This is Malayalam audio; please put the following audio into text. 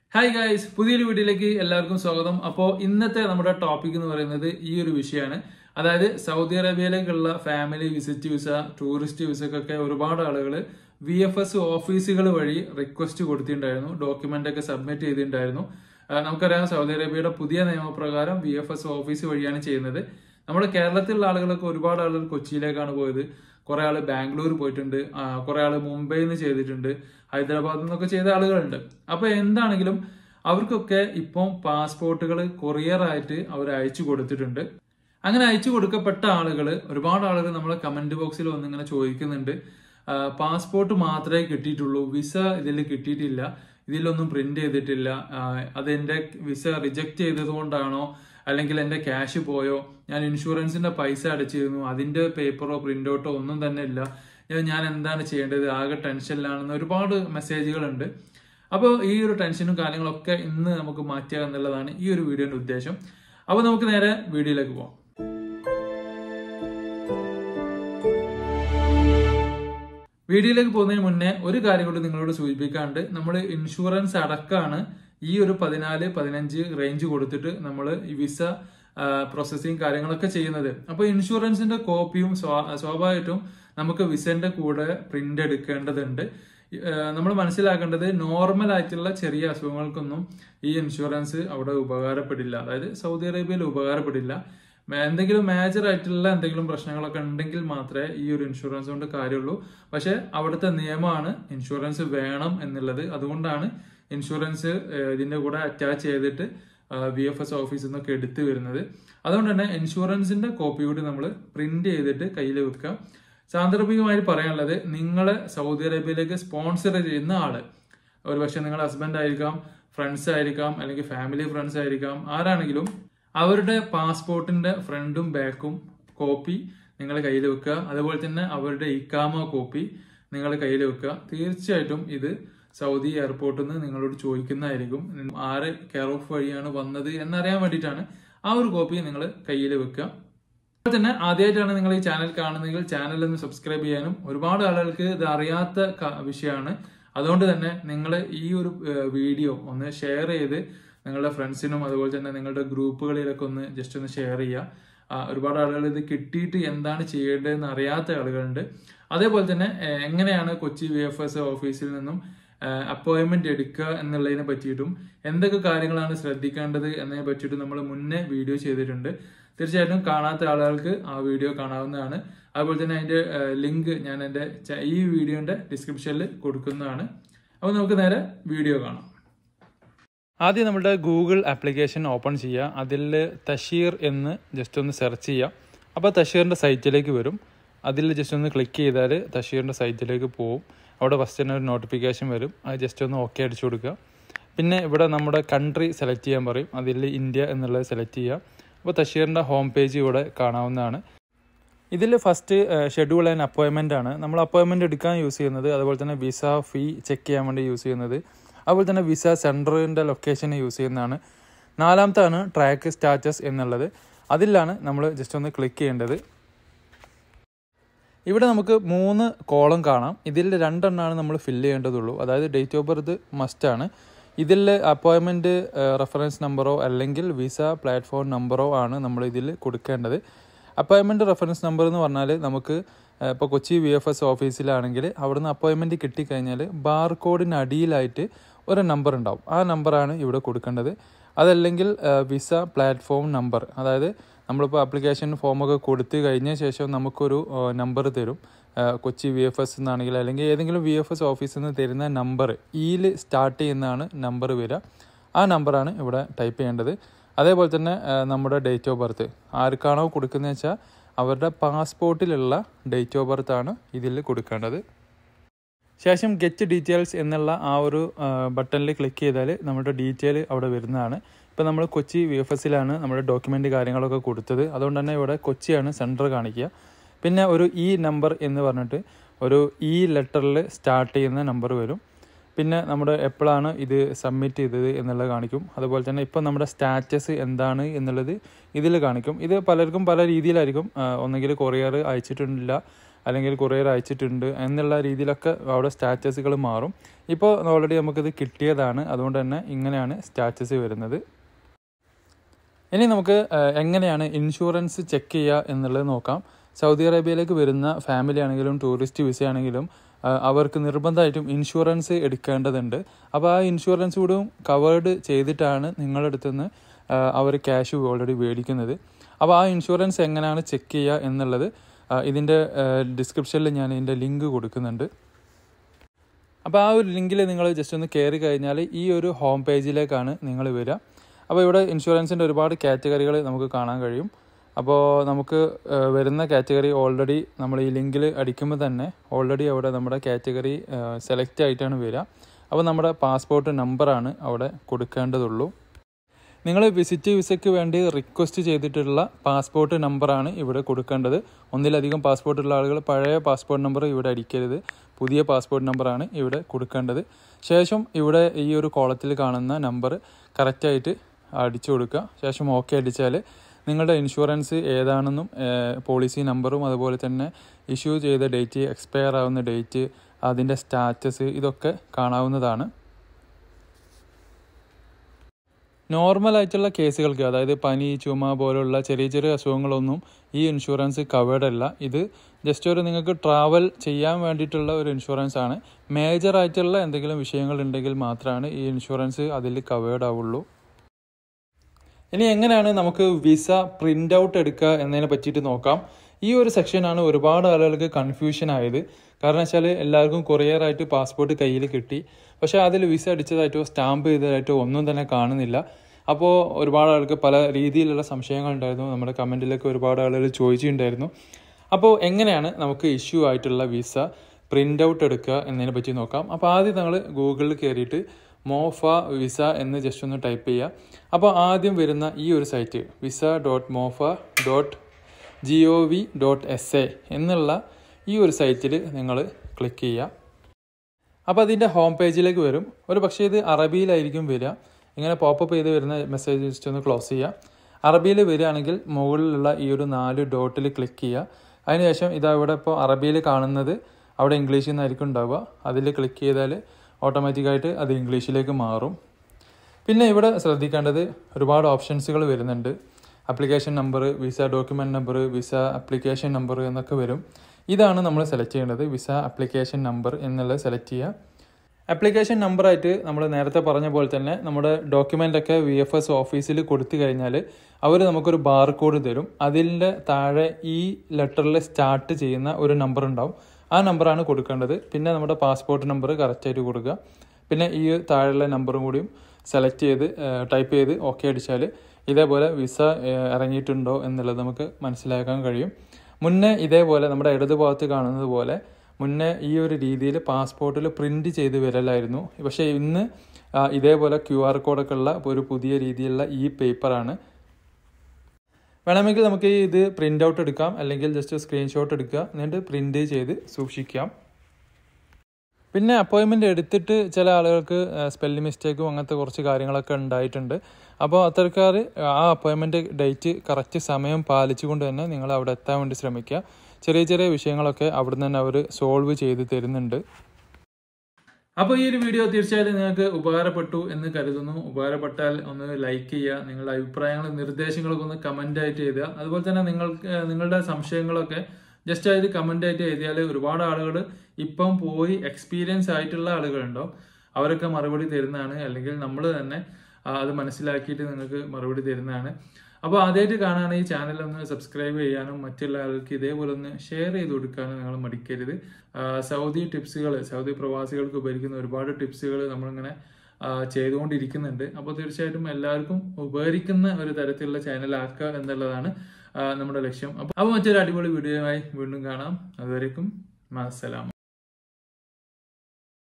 ഹായ് ഗായ്സ് പുതിയൊരു വീഡിയോയിലേക്ക് എല്ലാവർക്കും സ്വാഗതം അപ്പോൾ ഇന്നത്തെ നമ്മുടെ ടോപ്പിക് എന്ന് പറയുന്നത് ഈ ഒരു വിഷയമാണ് അതായത് സൗദി അറേബ്യയിലേക്കുള്ള ഫാമിലി വിസിറ്റ് വിസ ടൂറിസ്റ്റ് വിസക്കൊക്കെ ഒരുപാട് ആളുകൾ വി എഫ് എസ് ഓഫീസുകൾ വഴി റിക്വസ്റ്റ് കൊടുത്തിട്ടുണ്ടായിരുന്നു ഡോക്യുമെന്റ് ഒക്കെ സബ്മിറ്റ് ചെയ്തിട്ടുണ്ടായിരുന്നു ആ, നമുക്കറിയാം സൗദി അറേബ്യയുടെ പുതിയ നിയമപ്രകാരം വി എഫ് എസ് ഓഫീസ് വഴിയാണ് ചെയ്യുന്നത് നമ്മുടെ കേരളത്തിലുള്ള ആളുകളൊക്കെ ഒരുപാട് ആളുകൾ കൊച്ചിയിലേക്കാണ് പോയത് കുറെ ആള് ബാംഗ്ലൂർ പോയിട്ടുണ്ട് ആ, കുറെ ആള് മുംബൈയിൽ നിന്ന് ചെയ്തിട്ടുണ്ട് ഹൈദരാബാദിൽ നിന്നൊക്കെ ചെയ്ത ആളുകളുണ്ട് അപ്പൊ എന്താണെങ്കിലും അവർക്കൊക്കെ ഇപ്പം പാസ്പോർട്ടുകൾ കൊറിയർ ആയിട്ട് അവർ അയച്ചു കൊടുത്തിട്ടുണ്ട് അങ്ങനെ അയച്ചു കൊടുക്കപ്പെട്ട ആളുകൾ ഒരുപാട് ആളുകൾ നമ്മളെ കമന്റ് ബോക്സിൽ വന്ന് ഇങ്ങനെ ചോദിക്കുന്നുണ്ട് ആ, പാസ്പോർട്ട് മാത്രമേ കിട്ടിയിട്ടുള്ളൂ വിസ ഇതിൽ കിട്ടിയിട്ടില്ല ഇതിലൊന്നും പ്രിന്റ് ചെയ്തിട്ടില്ല ആ, അത് എന്റെ വിസ റിജക്ട് ചെയ്തത് കൊണ്ടാണോ അല്ലെങ്കിൽ എന്റെ ക്യാഷ് പോയോ ഞാൻ ഇൻഷുറൻസിന്റെ പൈസ അടച്ചിരുന്നു അതിന്റെ പേപ്പറോ പ്രിന്റ് ഔട്ടോ ഒന്നും തന്നെ ഇല്ല ഞാൻ- ഞാൻ എന്താണ് ചെയ്യേണ്ടത് ആകെ ടെൻഷനിലാണെന്ന് ഒരുപാട് മെസ്സേജുകളുണ്ട് അപ്പോൾ ഈ ഒരു ടെൻഷനും കാര്യങ്ങളൊക്കെ ഇന്ന് നമുക്ക് മാറ്റുക എന്നുള്ളതാണ് ഈ ഒരു വീഡിയോന്റെ ഉദ്ദേശം അപ്പോൾ നമുക്ക് നേരെ വീഡിയോയിലേക്ക് പോകാം വീഡിയോയിലേക്ക് പോകുന്നതിന് മുന്നേ ഒരു കാര്യം കൂടി നിങ്ങളോട് സൂചിപ്പിക്കാണ്ട് നമ്മൾ ഇൻഷുറൻസ് അടക്കമാണ് ഈ ഒരു പതിനാല് പതിനഞ്ച് റേഞ്ച് കൊടുത്തിട്ട് നമ്മൾ ഈ വിസ പ്രോസസ്സിങ് കാര്യങ്ങളൊക്കെ ചെയ്യുന്നത് അപ്പോൾ ഇൻഷുറൻസിന്റെ കോപ്പിയും സ്വാ- സ്വാഭാവികമായിട്ടും നമുക്ക് വിസന്റെ കൂടെ പ്രിന്റ് എടുക്കേണ്ടതുണ്ട് നമ്മൾ മനസ്സിലാക്കേണ്ടത് നോർമൽ ആയിട്ടുള്ള ചെറിയ അസുഖങ്ങൾക്കൊന്നും ഈ ഇൻഷുറൻസ് അവിടെ ഉപകാരപ്പെടില്ല അതായത് സൗദി അറേബ്യയിൽ ഉപകാരപ്പെടില്ല മേ- എന്തെങ്കിലും മേജർ ആയിട്ടുള്ള എന്തെങ്കിലും പ്രശ്നങ്ങളൊക്കെ ഉണ്ടെങ്കിൽ മാത്രമേ ഈ ഒരു ഇൻഷുറൻസ് കൊണ്ട് കാര്യമുള്ളൂ പക്ഷെ അവിടുത്തെ നിയമമാണ് ഇൻഷുറൻസ് വേണം എന്നുള്ളത് അതുകൊണ്ടാണ് ഇൻഷുറൻസ് ഏഹ്, ഇതിന്റെ കൂടെ അറ്റാച്ച് ചെയ്തിട്ട് വി എഫ് എസ് ഓഫീസിൽ നിന്നൊക്കെ എടുത്തു വരുന്നത് അതുകൊണ്ട് തന്നെ ഇൻഷുറൻസിന്റെ കോപ്പി കൂടി നമ്മൾ പ്രിന്റ് ചെയ്തിട്ട് കയ്യിൽ വെക്കുക സാന്ദർഭികമായി പറയാനുള്ളത് നിങ്ങളെ സൗദി അറേബ്യയിലേക്ക് സ്പോൺസർ ചെയ്യുന്ന ആള് ഒരുപക്ഷെ നിങ്ങളുടെ ഹസ്ബൻഡ് ആയിരിക്കാം ഫ്രണ്ട്സ് ആയിരിക്കാം അല്ലെങ്കിൽ ഫാമിലി ഫ്രണ്ട്സ് ആയിരിക്കാം ആരാണെങ്കിലും അവരുടെ പാസ്പോർട്ടിന്റെ ഫ്രണ്ടും ബാക്കും കോപ്പി നിങ്ങൾ കയ്യിൽ വെക്കുക അതുപോലെ തന്നെ അവരുടെ ഇക്കാമ കോപ്പി നിങ്ങൾ കയ്യിൽ വെക്കുക തീർച്ചയായിട്ടും ഇത് സൗദി എയർപോർട്ടിൽ നിന്ന് നിങ്ങളോട് ചോദിക്കുന്നതായിരിക്കും ആര് കെയർ ഓഫ് വഴിയാണ് വന്നത് എന്നറിയാൻ വേണ്ടിയിട്ടാണ് ആ ഒരു കോപ്പി നിങ്ങൾ കയ്യിൽ വെക്കുക അതുപോലെ തന്നെ ആദ്യമായിട്ടാണ് നിങ്ങൾ ഈ ചാനൽ കാണുന്നതെങ്കിൽ ചാനൽ ഒന്ന് സബ്സ്ക്രൈബ് ചെയ്യാനും ഒരുപാട് ആളുകൾക്ക് ഇത് അറിയാത്ത ക- വിഷയമാണ് അതുകൊണ്ട് തന്നെ നിങ്ങൾ ഈ ഒരു ഏഹ്, വീഡിയോ ഒന്ന് ഷെയർ ചെയ്ത് നിങ്ങളുടെ ഫ്രണ്ട്സിനും അതുപോലെ തന്നെ നിങ്ങളുടെ ഗ്രൂപ്പുകളിലൊക്കെ ഒന്ന് ജസ്റ്റ് ഒന്ന് ഷെയർ ചെയ്യുക ആ, ഒരുപാട് ആളുകൾ ഇത് കിട്ടിയിട്ട് എന്താണ് ചെയ്യേണ്ടതെന്ന് അറിയാത്ത ആളുകളുണ്ട് അതേപോലെ തന്നെ ഏഹ്, എങ്ങനെയാണ് കൊച്ചി വി എഫ് എസ് ഓഫീസിൽ നിന്നും അപ്പോയിന്റ്മെന്റ് എടുക്കുക എന്നുള്ളതിനെ പറ്റിയിട്ടും എന്തൊക്കെ കാര്യങ്ങളാണ് ശ്രദ്ധിക്കേണ്ടത് എന്നതിനെ പറ്റിയിട്ടും നമ്മൾ മുന്നേ വീഡിയോ ചെയ്തിട്ടുണ്ട് തീർച്ചയായിട്ടും കാണാത്ത ആളുകൾക്ക് ആ വീഡിയോ കാണാവുന്നതാണ് അതുപോലെ തന്നെ അതിന്റെ ലിങ്ക് ഞാൻ എൻ്റെ ച- ഈ വീഡിയോന്റെ ഡിസ്ക്രിപ്ഷനിൽ കൊടുക്കുന്നതാണ് അപ്പോൾ നമുക്ക് നേരെ വീഡിയോ കാണാം ആദ്യം നമ്മുടെ ഗൂഗിൾ ആപ്ലിക്കേഷൻ ഓപ്പൺ ചെയ്യുക അതിൽ തഷീർ എന്ന് ജസ്റ്റ് ഒന്ന് സെർച്ച് ചെയ്യുക അപ്പോൾ തഷീറിൻ്റെ സൈറ്റിലേക്ക് വരും അതിൽ ജസ്റ്റ് ഒന്ന് ക്ലിക്ക് ചെയ്താൽ തഷീറിൻ്റെ സൈറ്റിലേക്ക് പോകും അവിടെ ഫസ്റ്റ് തന്നെ ഒരു നോട്ടിഫിക്കേഷൻ വരും അത് ജസ്റ്റ് ഒന്ന് ഓക്കെ അടിച്ചു കൊടുക്കുക പിന്നെ ഇവിടെ നമ്മുടെ കൺട്രി സെലക്ട് ചെയ്യാൻ പറയും അതിൽ ഇന്ത്യ എന്നുള്ളത് സെലക്ട് ചെയ്യുക അപ്പോൾ തഷീറിൻ്റെ ഹോം പേജ് ഇവിടെ കാണാവുന്നതാണ് ഇതിൽ ഫസ്റ്റ് ഷെഡ്യൂൾ ആൻഡ് അപ്പോയിൻമെൻ്റ് ആണ് നമ്മൾ അപ്പോയിൻമെൻ്റ് എടുക്കാൻ യൂസ് ചെയ്യുന്നത് അതുപോലെ തന്നെ വിസ ഫീ ചെക്ക് ചെയ്യാൻ വേണ്ടി യൂസ് ചെയ്യുന്നത് അതുപോലെ തന്നെ വിസ സെൻറ്ററിൻ്റെ ലൊക്കേഷൻ യൂസ് ചെയ്യുന്നതാണ് നാലാമത്താണ് ട്രാക്ക് സ്റ്റാറ്റസ് എന്നുള്ളത് അതിലാണ് നമ്മൾ ജസ്റ്റ് ഒന്ന് ക്ലിക്ക് ചെയ്യേണ്ടത് ഇവിടെ നമുക്ക് മൂന്ന് കോളം കാണാം ഇതിൽ രണ്ടെണ്ണമാണ് നമ്മൾ ഫില്ല് ചെയ്യേണ്ടതുള്ളൂ അതായത് ഡേറ്റ് ഓഫ് ബർത്ത് മസ്റ്റാണ് ഇതിൽ അപ്പോയിൻമെൻറ്റ് റെഫറൻസ് നമ്പറോ അല്ലെങ്കിൽ വിസ പ്ലാറ്റ്ഫോം നമ്പറോ ആണ് നമ്മൾ ഇതിൽ കൊടുക്കേണ്ടത് അപ്പോയിൻമെൻറ്റ് റെഫറൻസ് നമ്പർ എന്ന് പറഞ്ഞാൽ നമുക്ക് ഇപ്പോൾ കൊച്ചി വി എഫ് എസ് ഓഫീസിലാണെങ്കിൽ അവിടുന്ന് അപ്പോയിൻമെൻറ്റ് കിട്ടിക്കഴിഞ്ഞാൽ ബാർകോഡിന് അടിയിലായിട്ട് ഒരു നമ്പർ ഉണ്ടാവും ആ നമ്പറാണ് ഇവിടെ കൊടുക്കേണ്ടത് അതല്ലെങ്കിൽ വിസ പ്ലാറ്റ്ഫോം നമ്പർ അതായത് നമ്മളിപ്പോൾ ആപ്ലിക്കേഷൻ ഫോമൊക്കെ കൊടുത്തു കഴിഞ്ഞ ശേഷം നമുക്കൊരു നമ്പർ തരും ആ, കൊച്ചി വി എഫ് എസ് എന്നാണെങ്കിൽ അല്ലെങ്കിൽ ഏതെങ്കിലും വി എഫ് എസ് ഓഫീസിൽ നിന്ന് തരുന്ന നമ്പർ ഈയിൽ സ്റ്റാർട്ട് ചെയ്യുന്നതാണ് നമ്പർ വരിക ആ നമ്പറാണ് ഇവിടെ ടൈപ്പ് ചെയ്യേണ്ടത് അതേപോലെ തന്നെ ആ, നമ്മുടെ ഡേറ്റ് ഓഫ് ബർത്ത് ആർക്കാണോ കൊടുക്കുന്നത് വെച്ചാൽ അവരുടെ പാസ്പോർട്ടിലുള്ള ഡേറ്റ് ഓഫ് ബർത്ത് ആണ് ഇതിൽ കൊടുക്കേണ്ടത് ശേഷം ഗെറ്റ് ഡീറ്റെയിൽസ് എന്നുള്ള ആ ഒരു ബട്ടണിൽ ക്ലിക്ക് ചെയ്താൽ നമ്മുടെ ഡീറ്റെയിൽ അവിടെ വരുന്നതാണ് ഇപ്പോൾ നമ്മൾ കൊച്ചി വി എഫ് എസിലാണ് നമ്മുടെ ഡോക്യുമെൻ്റ് കാര്യങ്ങളൊക്കെ കൊടുത്തത് അതുകൊണ്ട് തന്നെ ഇവിടെ കൊച്ചിയാണ് സെൻറ്റർ കാണിക്കുക പിന്നെ ഒരു ഇ നമ്പർ എന്ന് പറഞ്ഞിട്ട് ഒരു ഇ ലെറ്ററിൽ സ്റ്റാർട്ട് ചെയ്യുന്ന നമ്പർ വരും പിന്നെ നമ്മുടെ എപ്പോഴാണ് ഇത് സബ്മിറ്റ് ചെയ്തത് എന്നുള്ളത് കാണിക്കും അതുപോലെ തന്നെ ഇപ്പോൾ നമ്മുടെ സ്റ്റാറ്റസ് എന്താണ് എന്നുള്ളത് ഇതിൽ കാണിക്കും ഇത് പലർക്കും പല രീതിയിലായിരിക്കും ആ, ഒന്നെങ്കിൽ കൊറിയർ അയച്ചിട്ടില്ല അല്ലെങ്കിൽ കൊറിയർ അയച്ചിട്ടുണ്ട് എന്നുള്ള രീതിയിലൊക്കെ അവിടെ സ്റ്റാറ്റസുകൾ മാറും ഇപ്പോൾ ഓൾറെഡി നമുക്കിത് കിട്ടിയതാണ് അതുകൊണ്ട് തന്നെ ഇങ്ങനെയാണ് സ്റ്റാറ്റസ് വരുന്നത് ഇനി നമുക്ക് ഏഹ്, എങ്ങനെയാണ് ഇൻഷുറൻസ് ചെക്ക് ചെയ്യുക എന്നുള്ളത് നോക്കാം സൗദി അറേബ്യയിലേക്ക് വരുന്ന ഫാമിലി ആണെങ്കിലും ടൂറിസ്റ്റ് വിസ ആണെങ്കിലും ഏഹ്, അവർക്ക് നിർബന്ധമായിട്ടും ഇൻഷുറൻസ് എടുക്കേണ്ടതുണ്ട് അപ്പോൾ ആ ഇൻഷുറൻസ് കൂടെ കവേർഡ് ചെയ്തിട്ടാണ് നിങ്ങളുടെ അടുത്ത് നിന്ന് അവർ ക്യാഷ് ഓൾറെഡി മേടിക്കുന്നത് അപ്പോൾ ആ ഇൻഷുറൻസ് എങ്ങനെയാണ് ചെക്ക് ചെയ്യുക എന്നുള്ളത് ഏഹ്, ഇതിൻ്റെ ഡിസ്ക്രിപ്ഷനിൽ ഞാൻ ഇതിൻ്റെ ലിങ്ക് കൊടുക്കുന്നുണ്ട് അപ്പോൾ ആ ഒരു ലിങ്കിൽ നിങ്ങൾ ജസ്റ്റ് ഒന്ന് കയറി കഴിഞ്ഞാൽ ഈ ഒരു ഹോം പേജിലേക്കാണ് നിങ്ങൾ വരിക അപ്പോൾ ഇവിടെ ഇൻഷുറൻസിൻ്റെ ഒരുപാട് കാറ്റഗറികൾ നമുക്ക് കാണാൻ കഴിയും അപ്പോൾ നമുക്ക് ഏഹ്, വരുന്ന കാറ്റഗറി ഓൾറെഡി നമ്മൾ ഈ ലിങ്കിൽ അടിക്കുമ്പോൾ തന്നെ ഓൾറെഡി അവിടെ നമ്മുടെ കാറ്റഗറി സെലക്ട് ആയിട്ടാണ് വരിക അപ്പോൾ നമ്മുടെ പാസ്പോർട്ട് നമ്പറാണ് അവിടെ കൊടുക്കേണ്ടതുള്ളൂ നിങ്ങൾ വിസിറ്റ് വിസയ്ക്ക് വേണ്ടി റിക്വസ്റ്റ് ചെയ്തിട്ടുള്ള പാസ്പോർട്ട് നമ്പറാണ് ഇവിടെ കൊടുക്കേണ്ടത് ഒന്നിലധികം പാസ്പോർട്ട് ഉള്ള ആളുകൾ പഴയ പാസ്പോർട്ട് നമ്പർ ഇവിടെ അടിക്കരുത് പുതിയ പാസ്പോർട്ട് നമ്പറാണ് ഇവിടെ കൊടുക്കേണ്ടത് ശേഷം ഇവിടെ ഈ ഒരു കോളത്തിൽ കാണുന്ന നമ്പർ കറക്റ്റായിട്ട് അടിച്ചു കൊടുക്കുക ശേഷം ഓക്കെ അടിച്ചാൽ നിങ്ങളുടെ ഇൻഷുറൻസ് ഏതാണെന്നും പോളിസി നമ്പറും അതുപോലെ തന്നെ ഇഷ്യൂ ചെയ്ത ഡേറ്റ് എക്സ്പയർ ആവുന്ന ഡേറ്റ് അതിൻ്റെ സ്റ്റാറ്റസ് ഇതൊക്കെ കാണാവുന്നതാണ് നോർമൽ ആയിട്ടുള്ള കേസുകൾക്ക് അതായത് പനി ചുമ പോലുള്ള ചെറിയ ചെറിയ അസുഖങ്ങളൊന്നും ഈ ഇൻഷുറൻസ് കവേർഡ് അല്ല ഇത് ജസ്റ്റ് ഒരു നിങ്ങൾക്ക് ട്രാവൽ ചെയ്യാൻ വേണ്ടിയിട്ടുള്ള ഒരു ഇൻഷുറൻസ് ആണ് മേജർ ആയിട്ടുള്ള എന്തെങ്കിലും വിഷയങ്ങൾ ഉണ്ടെങ്കിൽ മാത്രമാണ് ഈ ഇൻഷുറൻസ് അതിൽ കവേർഡ് ആവുള്ളൂ ഇനി എങ്ങനെയാണ് നമുക്ക് വിസ പ്രിൻ്റ് ഔട്ട് എടുക്കുക എന്നതിനെ പറ്റിയിട്ട് നോക്കാം ഈ ഒരു സെക്ഷനാണ് ഒരുപാട് ആളുകൾക്ക് കൺഫ്യൂഷൻ ആയത് കാരണം വെച്ചാൽ എല്ലാവർക്കും കൊറിയർ ആയിട്ട് പാസ്പോർട്ട് കയ്യിൽ കിട്ടി പക്ഷേ അതിൽ വിസ അടിച്ചതായിട്ടോ സ്റ്റാമ്പ് ചെയ്തതായിട്ടോ ഒന്നും തന്നെ കാണുന്നില്ല അപ്പോൾ ഒരുപാട് ആൾക്ക് പല രീതിയിലുള്ള സംശയങ്ങൾ ഉണ്ടായിരുന്നു നമ്മുടെ കമൻറ്റിലൊക്കെ ഒരുപാട് ആളുകൾ ചോദിച്ചിട്ടുണ്ടായിരുന്നു അപ്പോൾ എങ്ങനെയാണ് നമുക്ക് ഇഷ്യൂ ആയിട്ടുള്ള വിസ പ്രിൻ്റ് ഔട്ട് എടുക്കുക എന്നതിനെ പറ്റി നോക്കാം അപ്പോൾ ആദ്യം നമ്മൾ ഗൂഗിളിൽ കയറിയിട്ട് മോഫ വിസ എന്ന് ജസ്റ്റ് ഒന്ന് ടൈപ്പ് ചെയ്യുക അപ്പോൾ ആദ്യം വരുന്ന ഈ ഒരു site visa dot MOFA dot G O V dot S A എന്നുള്ള ഈ ഒരു സൈറ്റിൽ നിങ്ങൾ ക്ലിക്ക് ചെയ്യുക അപ്പോൾ അതിൻ്റെ ഹോം പേജിലേക്ക് വരും ഒരു പക്ഷേ ഇത് അറബിയിലായിരിക്കും വരിക ഇങ്ങനെ പോപ്പപ്പ് ചെയ്ത് വരുന്ന മെസ്സേജ് ജസ്റ്റ് ഒന്ന് ക്ലോസ് ചെയ്യുക അറബിയിൽ വരികയാണെങ്കിൽ മുകളിലുള്ള ഈ ഒരു നാല് ഡോട്ടിൽ ക്ലിക്ക് ചെയ്യുക അതിനുശേഷം ഇതാ ഇവിടെ ഇപ്പോൾ അറബിയിൽ കാണുന്നത് അവിടെ ഇംഗ്ലീഷിൽ നിന്നായിരിക്കും ഉണ്ടാവുക അതിൽ ക്ലിക്ക് ചെയ്താൽ ഓട്ടോമാറ്റിക്കായിട്ട് അത് ഇംഗ്ലീഷിലേക്ക് മാറും പിന്നെ ഇവിടെ ശ്രദ്ധിക്കേണ്ടത് ഒരുപാട് ഓപ്ഷൻസുകൾ വരുന്നുണ്ട് application number visa document number visa application number എന്നൊക്കെ വരും ഇതാണ് നമ്മൾ സെലക്ട് ചെയ്യേണ്ടത് വിസ അപ്ലിക്കേഷൻ നമ്പർ എന്നുള്ളത് സെലക്ട് ചെയ്യുക ആപ്ലിക്കേഷൻ നമ്പറായിട്ട് നമ്മൾ നേരത്തെ പറഞ്ഞ പോലെ തന്നെ നമ്മുടെ ഡോക്യുമെൻ്റ് ഒക്കെ വി എഫ് എസ് ഓഫീസിൽ കൊടുത്തു കഴിഞ്ഞാൽ അവർ നമുക്കൊരു ബാർ കോഡ് തരും അതിൻ്റെ താഴെ ഈ ലെറ്ററിൽ സ്റ്റാർട്ട് ചെയ്യുന്ന ഒരു നമ്പർ ഉണ്ടാവും ആ നമ്പറാണ് കൊടുക്കേണ്ടത് പിന്നെ നമ്മുടെ പാസ്പോർട്ട് നമ്പർ കറക്റ്റായിട്ട് കൊടുക്കുക പിന്നെ ഈ താഴെയുള്ള നമ്പറും കൂടിയും സെലക്ട് ചെയ്ത് ടൈപ്പ് ചെയ്ത് ഓക്കെ അടിച്ചാൽ ഇതേപോലെ വിസ ഏഹ്, ഇറങ്ങിയിട്ടുണ്ടോ എന്നുള്ളത് നമുക്ക് മനസ്സിലാക്കാൻ കഴിയും മുന്നേ ഇതേപോലെ നമ്മുടെ ഇടത് ഭാഗത്ത് കാണുന്നത് പോലെ മുന്നേ ഈ ഒരു രീതിയിൽ പാസ്പോർട്ടിൽ പ്രിന്റ് ചെയ്ത് വരലായിരുന്നു പക്ഷേ ഇന്ന് ആ, ഇതേപോലെ ക്യു ആർ കോഡൊക്കെ ഉള്ള ഒരു പുതിയ രീതിയിലുള്ള ഈ പേപ്പറാണ് വേണമെങ്കിൽ നമുക്ക് ഇത് പ്രിന്റ് ഔട്ട് എടുക്കാം അല്ലെങ്കിൽ ജസ്റ്റ് സ്ക്രീൻഷോട്ട് എടുക്കുക എന്നിട്ട് പ്രിന്റ് ചെയ്ത് സൂക്ഷിക്കാം പിന്നെ അപ്പോയിൻമെൻ്റ് എടുത്തിട്ട് ചില ആളുകൾക്ക് സ്പെല്ലിംഗ് മിസ്റ്റേക്കും അങ്ങനത്തെ കുറച്ച് കാര്യങ്ങളൊക്കെ ഉണ്ടായിട്ടുണ്ട് അപ്പോൾ അത്തരക്കാർ ആ അപ്പോയിൻമെൻ്റ് ഡേറ്റ് കറക്റ്റ് സമയം പാലിച്ചുകൊണ്ട് തന്നെ നിങ്ങൾ അവിടെ എത്താൻ വേണ്ടി ശ്രമിക്കുക ചെറിയ ചെറിയ വിഷയങ്ങളൊക്കെ അവിടെ നിന്ന് തന്നെ അവർ സോൾവ് ചെയ്ത് തരുന്നുണ്ട് അപ്പോൾ ഈ ഒരു വീഡിയോ തീർച്ചയായും നിങ്ങൾക്ക് ഉപകാരപ്പെട്ടു എന്ന് കരുതുന്നു ഉപകാരപ്പെട്ടാൽ ഒന്ന് ലൈക്ക് ചെയ്യുക നിങ്ങളുടെ അഭിപ്രായങ്ങളും നിർദ്ദേശങ്ങളൊക്കെ ഒന്ന് കമൻ്റ് ആയിട്ട് എഴുതുക അതുപോലെ തന്നെ നിങ്ങൾക്ക് നിങ്ങളുടെ സംശയങ്ങളൊക്കെ ജസ്റ്റ് ആയിട്ട് കമൻ്റ് ആയിട്ട് എഴുതിയാൽ ഒരുപാട് ആളുകൾ ഇപ്പം പോയി എക്സ്പീരിയൻസ് ആയിട്ടുള്ള ആളുകളുണ്ടോ അവരൊക്കെ മറുപടി തരുന്നതാണ് അല്ലെങ്കിൽ നമ്മൾ തന്നെ ആ, അത് മനസ്സിലാക്കിയിട്ട് നിങ്ങൾക്ക് മറുപടി തരുന്നതാണ് അപ്പോൾ ആദ്യമായിട്ട് കാണാൻ ഈ ചാനൽ ഒന്ന് സബ്സ്ക്രൈബ് ചെയ്യാനും മറ്റുള്ള ആൾക്ക് ഇതേപോലെ ഒന്ന് ഷെയർ ചെയ്ത് കൊടുക്കാനും നിങ്ങൾ മടിക്കരുത് ആ, സൗദി ടിപ്സുകൾ സൗദി പ്രവാസികൾക്ക് ഉപകരിക്കുന്ന ഒരുപാട് ടിപ്സുകൾ നമ്മളിങ്ങനെ ആ, ചെയ്തുകൊണ്ടിരിക്കുന്നുണ്ട് അപ്പോൾ തീർച്ചയായിട്ടും എല്ലാവർക്കും ഉപകരിക്കുന്ന ഒരു തരത്തിലുള്ള ചാനലാക്കുക എന്നുള്ളതാണ് ആ, നമ്മുടെ ലക്ഷ്യം അപ്പോൾ അപ്പോൾ മറ്റൊരു അടിപൊളി വീഡിയോയുമായി വീണ്ടും കാണാം അതുവരേക്കും മാസലാം